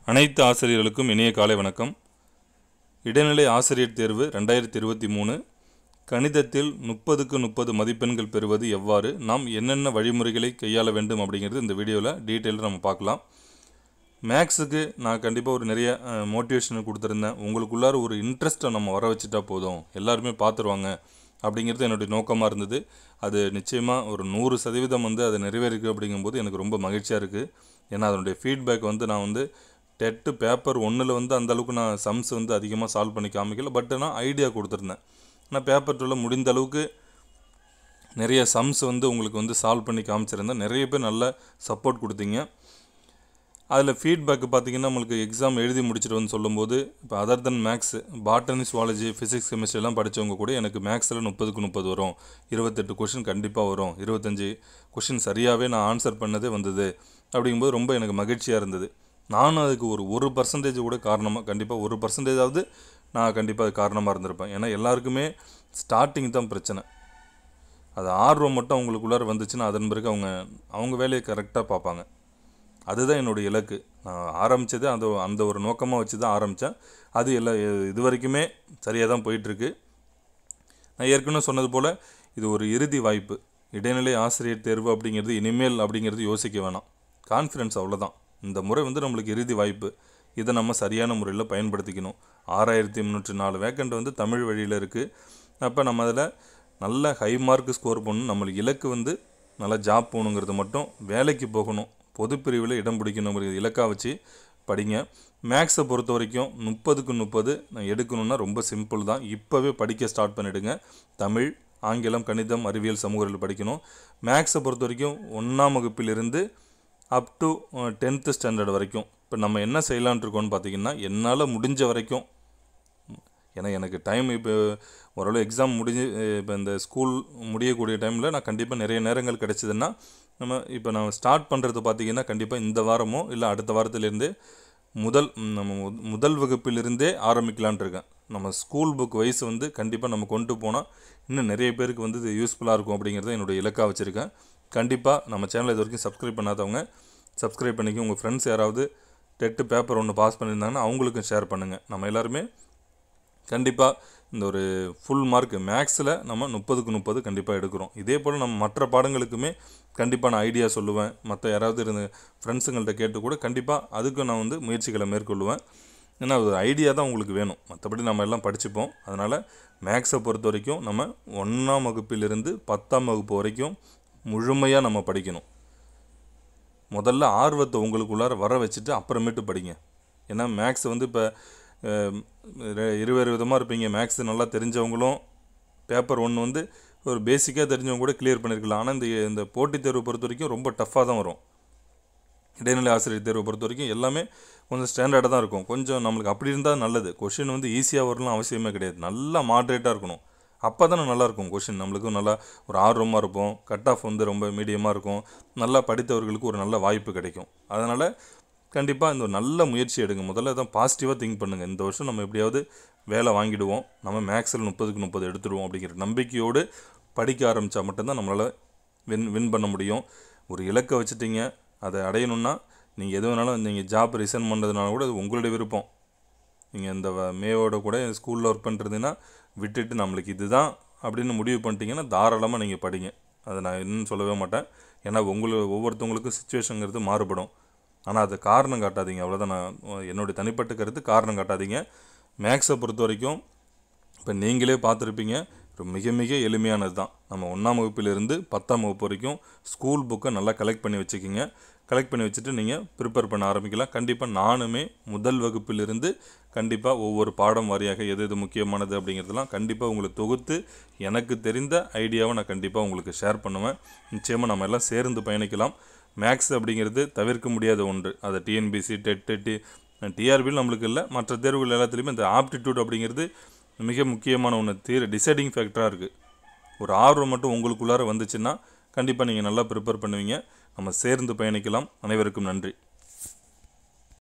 அனைத்து ஆசிரியர்களுக்கும் இனிய காலை வணக்கம் இடைநிலை ஆசிரியர் தேர்வு ரெண்டாயிரத்தி இருபத்தி மூணு கணிதத்தில் முப்பதுக்கு முப்பது மதிப்பெண்கள் பெறுவது எவ்வாறு நாம் என்னென்ன வழிமுறைகளை கையாள வேண்டும் அப்படிங்கிறது இந்த வீடியோவில் டீட்டெயிலாக நம்ம பார்க்கலாம் மேக்ஸுக்கு நான் கண்டிப்பாக ஒரு நிறைய மோட்டிவேஷன் கொடுத்துருந்தேன் உங்களுக்குள்ளார ஒரு இன்ட்ரெஸ்ட்டை நம்ம வர வச்சுட்டா போதும் எல்லாருமே பார்த்துருவாங்க அப்படிங்கிறது என்னுடைய நோக்கமாக இருந்தது அது நிச்சயமாக ஒரு நூறு சதவீதம் வந்து அது நிறைவேறிருக்கு அப்படிங்கும்போது எனக்கு ரொம்ப மகிழ்ச்சியாக இருக்குது ஏன்னா அதனுடைய ஃபீட்பேக் வந்து நான் வந்து டெட்டு பேப்பர் ஒன்றில் வந்து அந்த அளவுக்கு நான் சம்ஸ் வந்து அதிகமாக சால்வ் பண்ணி காமிக்கல பட் நான் ஐடியா கொடுத்துருந்தேன் ஆனால் பேப்பர் டூவில் முடிந்த அளவுக்கு நிறைய சம்ஸ் வந்து உங்களுக்கு வந்து சால்வ் பண்ணி காமிச்சிருந்தேன் நிறைய பேர் நல்ல சப்போர்ட் கொடுத்தீங்க அதில் ஃபீட்பேக் பார்த்தீங்கன்னா நம்மளுக்கு எக்ஸாம் எழுதி முடிச்சுட்டு வந்து சொல்லும்போது இப்போ other then maths botany zoology physics கெமிஸ்ட்ரிலாம் படித்தவங்க கூட எனக்கு மேக்ஸில் முப்பதுக்கு முப்பது வரும் இருபத்தெட்டு கொஷின் கண்டிப்பாக வரும் இருபத்தஞ்சி கொஷின் சரியாகவே நான் ஆன்சர் பண்ணதே வந்தது அப்படிங்கும்போது ரொம்ப எனக்கு மகிழ்ச்சியாக இருந்தது நானும் அதுக்கு ஒரு ஒரு பர்சன்டேஜ் கூட காரணமாக கண்டிப்பாக ஒரு பர்சன்டேஜாவது நான் கண்டிப்பாக அது காரணமாக இருந்திருப்பேன் ஏன்னா எல்லாருக்குமே ஸ்டார்டிங் தான் பிரச்சனை அது ஆர்வம் மட்டும் அவங்களுக்குள்ளார வந்துச்சுன்னா அதன் பிறகு அவங்க அவங்க வேலையை கரெக்டாக பார்ப்பாங்க அதுதான் என்னுடைய இலக்கு நான் ஆரம்பித்தது அந்த அந்த ஒரு நோக்கமாக வச்சு தான் ஆரம்பித்தேன் அது எல்லா இது வரைக்குமே சரியாக தான் போயிட்டுருக்கு நான் ஏற்கனவே சொன்னது போல் இது ஒரு இறுதி வாய்ப்பு இடைநிலை ஆசிரியர் தேர்வு அப்படிங்கிறது இனிமேல் அப்படிங்கிறது யோசிக்க வேணாம் கான்ஃபிடன்ஸ் அவ்வளோதான் இந்த முறை வந்து நம்மளுக்கு இறுதி வாய்ப்பு இதை நம்ம சரியான முறையில் பயன்படுத்திக்கணும் ஆறாயிரத்தி முந்நூற்றி நாலு வேக்கண்ட் வந்து தமிழ் வழியில் இருக்குது அப்போ நம்ம அதில் நல்ல ஹை மார்க் ஸ்கோர் பண்ணணும் நம்மளுக்கு இலக்கு வந்து நல்லா ஜாப் போகணுங்கிறது மட்டும் வேலைக்கு போகணும் பொதுப்பிரிவில் இடம் பிடிக்கணுங்கிற இலக்காக வச்சு படிங்க மேக்ஸை பொறுத்த வரைக்கும் முப்பதுக்கு முப்பது நான் எடுக்கணுன்னா ரொம்ப சிம்பிள் தான் இப்போவே படிக்க ஸ்டார்ட் பண்ணிவிடுங்க தமிழ் ஆங்கிலம் கணிதம் அறிவியல் சமூகத்தில் படிக்கணும் மேக்ஸை பொறுத்த வரைக்கும் ஒன்றாம் வகுப்பிலிருந்து அப் டு டென்த்து ஸ்டாண்டர்ட் வரைக்கும் இப்போ நம்ம என்ன செய்யலான் இருக்கோம்னு பார்த்தீங்கன்னா என்னால் முடிஞ்ச வரைக்கும் ஏன்னா எனக்கு டைம் இப்போ ஓரளவு எக்ஸாம் முடிஞ்சு இப்போ இந்த ஸ்கூல் முடியக்கூடிய டைமில் நான் கண்டிப்பாக நிறைய நேரங்கள் கிடச்சிதுன்னா நம்ம இப்போ நான் ஸ்டார்ட் பண்ணுறது பார்த்திங்கன்னா கண்டிப்பாக இந்த வாரமோ இல்லை அடுத்த வாரத்துலேருந்தே முதல் நம்ம முதல் வகுப்பிலிருந்தே ஆரம்பிக்கலான் இருக்கேன் நம்ம ஸ்கூல் புக் வைஸ் வந்து கண்டிப்பாக நம்ம கொண்டு போனால் இன்னும் நிறைய பேருக்கு வந்து இது யூஸ்ஃபுல்லாக இருக்கும் அப்படிங்கிறத என்னுடைய இலக்காக வச்சுருக்கேன் கண்டிப்பாக நம்ம சேனலை இது வரைக்கும் சப்ஸ்கிரைப் பண்ணாதவங்க சப்ஸ்கிரைப் பண்ணிக்கி உங்கள் ஃப்ரெண்ட்ஸ் யாராவது டெட்டு பேப்பர் ஒன்று பாஸ் பண்ணியிருந்தாங்கன்னா அவங்களுக்கும் ஷேர் பண்ணுங்கள் நம்ம எல்லாருமே கண்டிப்பாக இந்த ஒரு ஃபுல் மார்க் மேக்ஸில் நம்ம முப்பதுக்கு முப்பது கண்டிப்பாக எடுக்கிறோம் இதே போல் நம்ம மற்ற பாடங்களுக்குமே கண்டிப்பாக நான் ஐடியா சொல்லுவேன் மற்ற யாராவது இருந்து ஃப்ரெண்ட்ஸுங்கள்ட்ட கேட்டு கூட கண்டிப்பாக அதுக்கும் நான் வந்து முயற்சிகளை மேற்கொள்ளுவேன் ஏன்னா ஒரு ஐடியா தான் உங்களுக்கு வேணும் மற்றபடி நம்ம எல்லாம் படிச்சுப்போம் அதனால் மேக்ஸை பொறுத்த வரைக்கும் நம்ம ஒன்றாம் வகுப்பிலிருந்து பத்தாம் வகுப்பு வரைக்கும் முழுமையாக நம்ம படிக்கணும் முதல்ல ஆர்வத்தை உங்களுக்குள்ளார வர வச்சுட்டு அப்புறமேட்டு படிங்க ஏன்னா மேக்ஸ் வந்து இப்போ இருவேறு விதமாக இருப்பீங்க மேக்ஸ் நல்லா தெரிஞ்சவங்களும் பேப்பர் ஒன்று வந்து ஒரு பேசிக்காக தெரிஞ்சவங்க கூட கிளியர் பண்ணியிருக்கலாம் ஆனால் இந்த இந்த போட்டித் தேர்வு பொறுத்த வரைக்கும் ரொம்ப டஃப்பாக தான் வரும் இடைநிலை ஆசிரியர் தேர்வை பொறுத்த வரைக்கும் எல்லாமே கொஞ்சம் ஸ்டாண்டர்டாக தான் இருக்கும் கொஞ்சம் நம்மளுக்கு அப்படி இருந்தால் நல்லது கொஷின் வந்து ஈஸியாக வரலாம் அவசியமே கிடையாது நல்லா மாட்ரேட்டாக இருக்கணும் அப்போ தானே நல்லாயிருக்கும் கொஷின் நம்மளுக்கும் நல்லா ஒரு ஆர்வமாக இருப்போம் கட் ஆஃப் வந்து ரொம்ப மீடியமாக இருக்கும் நல்லா படித்தவர்களுக்கு ஒரு நல்ல வாய்ப்பு கிடைக்கும் அதனால் கண்டிப்பாக இந்த ஒரு நல்ல முயற்சி எடுங்க முதல்ல தான் பாசிட்டிவாக திங்க் பண்ணுங்கள் இந்த வருஷம் நம்ம எப்படியாவது வேலை வாங்கிடுவோம் நம்ம மேக்ஸில் முப்பதுக்கு முப்பது எடுத்துருவோம் அப்படிங்கிற நம்பிக்கையோடு படிக்க ஆரம்பித்தா மட்டும்தான் நம்மளால் வின் வின் பண்ண முடியும் ஒரு இலக்கை வச்சுட்டீங்க அதை அடையணுன்னா நீங்கள் எது வேணாலும் நீங்கள் ஜாப் ரிசைன் பண்ணுறதுனால கூட அது உங்களுடைய விருப்பம் நீங்கள் இந்த மேவோட கூட ஸ்கூலில் ஒர்க் பண்ணுறதுன்னா விட்டுட்டு நம்மளுக்கு இதுதான் அப்படின்னு முடிவு பண்ணிட்டீங்கன்னா தாராளமாக நீங்கள் படிங்க அதை நான் இன்னும் சொல்லவே மாட்டேன் ஏன்னா உங்களுக்கு ஒவ்வொருத்தவங்களுக்கும் சுச்சுவேஷனுங்கிறது மாறுபடும் ஆனால் அது காரணம் காட்டாதீங்க அவ்வளோதான் நான் என்னுடைய தனிப்பட்ட கருத்து காரணம் காட்டாதீங்க மேக்ஸை பொறுத்த வரைக்கும் இப்போ நீங்களே பார்த்துருப்பீங்க மிக மிக எளிமையானது தான் நம்ம ஒன்றாம் வகுப்பிலிருந்து பத்தாம் வகுப்பு வரைக்கும் ஸ்கூல் புக்கை நல்லா கலெக்ட் பண்ணி வச்சுக்கிங்க கலெக்ட் பண்ணி வச்சுட்டு நீங்கள் ப்ரிப்பேர் பண்ண ஆரம்பிக்கலாம் கண்டிப்பாக நானுமே முதல் வகுப்பிலிருந்து கண்டிப்பாக ஒவ்வொரு பாடம் வாரியாக எது எது முக்கியமானது அப்படிங்கிறதெல்லாம் கண்டிப்பாக உங்களுக்கு தொகுத்து எனக்கு தெரிந்த ஐடியாவை நான் கண்டிப்பாக உங்களுக்கு ஷேர் பண்ணுவேன் நிச்சயமாக நம்ம எல்லாம் சேர்ந்து பயணிக்கலாம் மேக்ஸ் அப்படிங்கிறது தவிர்க்க முடியாத ஒன்று அதை டிஎன்பிசி டெட் டி டிஆர்பியில் நம்மளுக்கு இல்லை மற்ற தேர்வுகள் எல்லாத்துலேயுமே இந்த ஆப்டிடியூட் அப்படிங்கிறது மிக முக்கியமான ஒன்று தீர டிசைடிங் ஃபேக்டராக இருக்குது ஒரு ஆர்வம் மட்டும் உங்களுக்குள்ளார வந்துச்சுன்னா கண்டிப்பாக நீங்கள் நல்லா ப்ரிப்பேர் பண்ணுவீங்க நம்ம சேர்ந்து பயணிக்கலாம் அனைவருக்கும் நன்றி